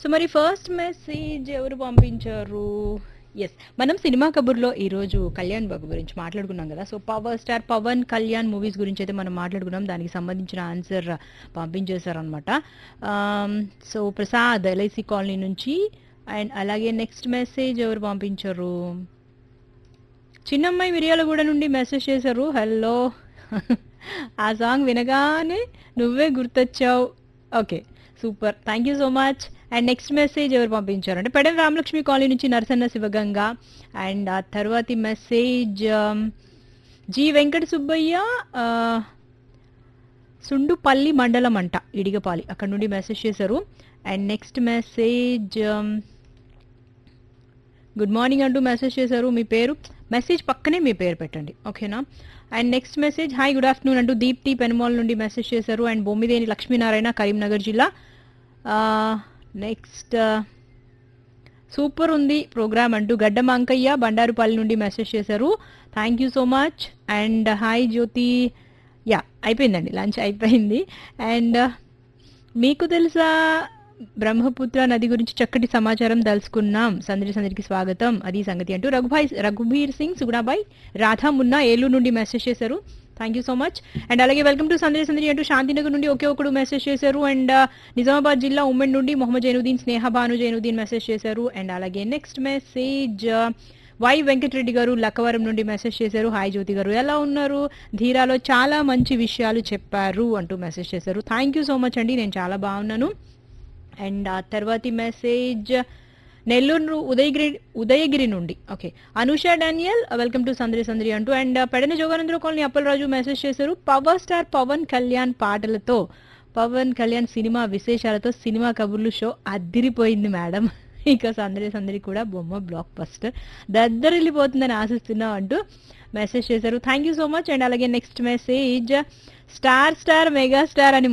so మరి first message ఎవరు పంపించారు ఎస్ మనం సినిమా కబుర్లో ఈరోజు కళ్యాణ్ బాబు గురించి మాట్లాడుకున్నాం కదా so power star Pawan Kalyan movies గురించి అయితే మనం మాట్లాడుకున్నాం దానికి సంబంధించిన ఆన్సర్ పంపించేశారనమాట సో ప్రసాద్ ఎల్ఐసి కాలనీ నుంచి అండ్ అలాగే నెక్స్ట్ మెసేజ్ ఎవరు పంపించారు చిన్నమ్మాయి మిర్యాలగూడ నుండి మెసేజ్ చేశారు హలో ఆ సాంగ్ వినగానే నువ్వే గుర్తొచ్చావు okay super thank you so much and next message ఎవరు పంపించారు అంటే పెడన్ రామలక్ష్మి కాలనీ నుంచి నరసన్న శివగంగ అండ్ ఆ తర్వాతి మెసేజ్ జి వెంకట సుబ్బయ్య ఆ, సుండుపల్లి మండలం అంట ఇడిగపాలి అక్కడ నుండి మెసేజ్ చేశారు and next message good morning అంటూ మెసేజ్ చేశారు మీ పేరు మెసేజ్ పక్కనే మీ పేరు పెట్టండి ఓకేనా and next message hi good afternoon అంటూ దీప్తి పెనుమాల్ నుండి మెసేజ్ చేశారు అండ్ బొమ్మిదేని లక్ష్మీనారాయణ కరీంనగర్ జిల్లా నెక్స్ట్ సూపర్ ఉంది ప్రోగ్రామ్ అంటూ గడ్డం అంకయ్య బండారుపల్లి నుండి మెసేజ్ చేశారు thank you so much and hi Jyothi yeah అయిపోయిందండి లంచ్ అయిపోయింది అండ్ మీకు తెలుసా బ్రహ్మపుత్ర నది గురించి చక్కటి సమాచారం తెలుసుకున్నాం సందడి సందడికి స్వాగతం అది సంగతి అంటూ రఘుభాయ్ రఘుబీర్ సింగ్ సుగుణాబాయ్ రాధా మున్నా ఏలూరు నుండి మెసేజ్ చేశారు thank you so much and అలాగే వెల్కమ్ టు సందడి సందడి అంటూ శాంతినగర్ నుండి ఒకే ఒకడు మెసేజ్ చేశారు అండ్ నిజామాబాద్ జిల్లా ఉమ్మెడ్ నుండి మొహమ్మద్ జైనుద్దీన్ స్నేహ భాను జైనుద్దీన్ మెసేజ్ చేశారు అండ్ అలాగే నెక్స్ట్ మెసేజ్ వై వెంకటరెడ్డి గారు లక్కవరం నుండి మెసేజ్ చేశారు హాయ్ జ్యోతి గారు ఎలా ఉన్నారు ధీరాలో చాలా మంచి విషయాలు చెప్పారు అంటూ మెసేజ్ చేశారు థ్యాంక్ యూ సో మచ్ అండి నేను చాలా బాగున్నాను అండ్ ఆ తర్వాతి మెసేజ్ నెల్లూరు ఉదయగిరి ఉదయగిరి నుండి okay Anusha Daniel welcome to Sandadi Sandadi అంటూ and Pedana Joganandarao colony Appalaraju message చేశారు పవర్ స్టార్ పవన్ కళ్యాణ్ పాటలతో పవన్ కళ్యాణ్ సినిమా విశేషాలతో సినిమా కబుర్లు షో అద్దిరిపోయింది మేడం ఇక సందడి సందడి కూడా బొమ్మ బ్లాక్ బస్టర్ దద్దరిల్లిపోతుందని ఆశిస్తున్నాం అంటూ మెసేజ్ చేశారు thank you so much and అలాగే next message star star mega star అని